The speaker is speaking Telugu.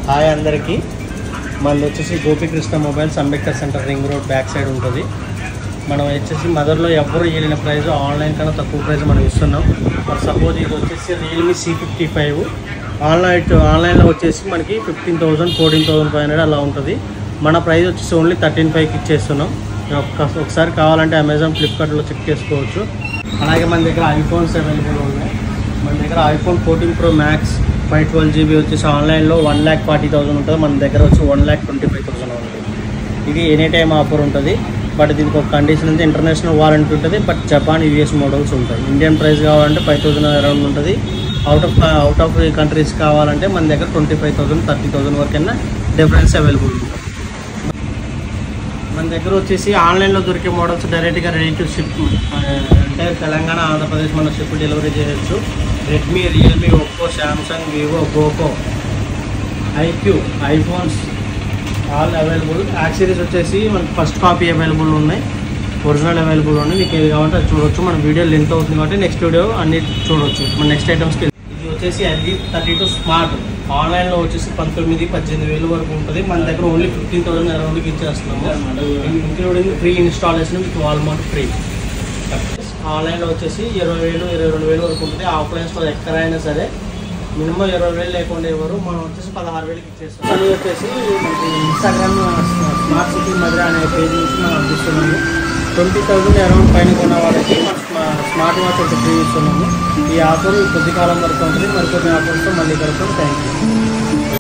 హాయ్ అందరికీ మనది వచ్చేసి Gopikrishna mobiles Ambedkar centre ring road back side ఉంటుంది మనం వచ్చేసి మదర్లో ఎవరు వెళ్ళిన ప్రైస్ ఆన్లైన్ కన్నా తక్కువ ప్రైస్ మనం ఇస్తున్నాం ఫర్ సపోజ్ ఇది వచ్చేసి Realme C fifty five online ఆన్లైన్లో వచ్చేసి మనకి fifteen thousand fourteen thousand five hundred అలా ఉంటుంది మన ప్రైస్ వచ్చేసి ఓన్లీ థర్టీన్ ఫైవ్కి ఇచ్చేస్తున్నాం ఒక్క- ఒకసారి కావాలంటే అమెజాన్ ఫ్లిప్కార్ట్లో చెక్ చేసుకోవచ్చు అలాగే మన దగ్గర ఐఫోన్స్ అవైలబుల్ ఉన్నాయి మన దగ్గర iPhone fourteen pro max five twelve GB వచ్చేసి ఆన్లైన్లో వన్ ల్యాక్ ఫార్టీ థౌసండ్ ఉంటుంది మన దగ్గర వచ్చి one lakh twenty five thousand ఉంటుంది ఇది ఎనీ టైం ఆఫర్ ఉంటుంది బట్ దీనికి ఒక కండిషన్ ఉంది ఇంటర్నేషనల్ వారంటీ ఉంటుంది బట్ జపాన్ యూఎస్ మోడల్స్ ఉంటాయి ఇండియన్ ప్రైస్ కావాలంటే ఫైవ్ థౌసండ్ అరౌండ్ ఉంటుంది out of out of countries కావాలంటే మన దగ్గర twenty five thousand thirty thousand వరకైనా డిఫరెన్స్ అవైలబుల్ ఉంటుంది మన దగ్గర వచ్చేసి ఆన్లైన్లో దొరికే మోడల్స్ డైరెక్ట్గా రెడీ టు షిప్ అంటే తెలంగాణ ఆంధ్రప్రదేశ్ మన షిప్ డెలివరీ చేయొచ్చు Redmi Realme Oppo Samsung Vivo Poco iQOO iPhones all available accessories వచ్చేసి మనకి ఫస్ట్ కాపీ అవైలబుల్ ఉన్నాయి ఒరిజినల్ అవైలబుల్ ఉన్నాయి మీకు ఏది కావాలంటే అది చూడొచ్చు మన వీడియో లెంత్ అవుతుంది కాబట్టి నెక్స్ట్ వీడియో అన్ని చూడొచ్చు మన నెక్స్ట్ ఐటమ్స్కి ఇది వచ్చేసి ఎల్జీ థర్టీ టూ స్మార్ట్ ఆన్లైన్లో వచ్చేసి పంతొమ్మిది పద్దెనిమిది వేలు వరకు ఉంటుంది మన దగ్గర ఓన్లీ ఫిఫ్టీన్ థౌసండ్ అరౌండ్కి ఇచ్చేస్తున్నాము including free installation with wall mount free ఆన్లైన్లో వచ్చేసి ఇరవై వేలు ఇరవై రెండు వేలు వరకు ఉంటుంది ఆఫ్లైన్స్లో ఎక్కడైనా సరే మినిమం ఇరవై వేలు లేకుండా ఇవ్వరు మనం వచ్చేసి పదహారు వేలకి ఇచ్చేస్తాం అది వచ్చేసి మనకి ఇన్స్టాగ్రామ్ స్మార్ట్ సిటీ మధ్య అనే పేజ్ నుంచి మనం అందిస్తున్నాము ట్వంటీ థౌసండ్ అరౌండ్ పైన కొన్న వాళ్ళకి మనం స్మార్ట్ వాచ్ ఒకటి ఫ్రీ ఇస్తున్నాము ఈ ఆఫర్ కొద్ది కాలం వరకు ఉంటుంది మరికొన్ని ఆఫర్స్తో మళ్ళీ కలుస్తాం థ్యాంక్ యూ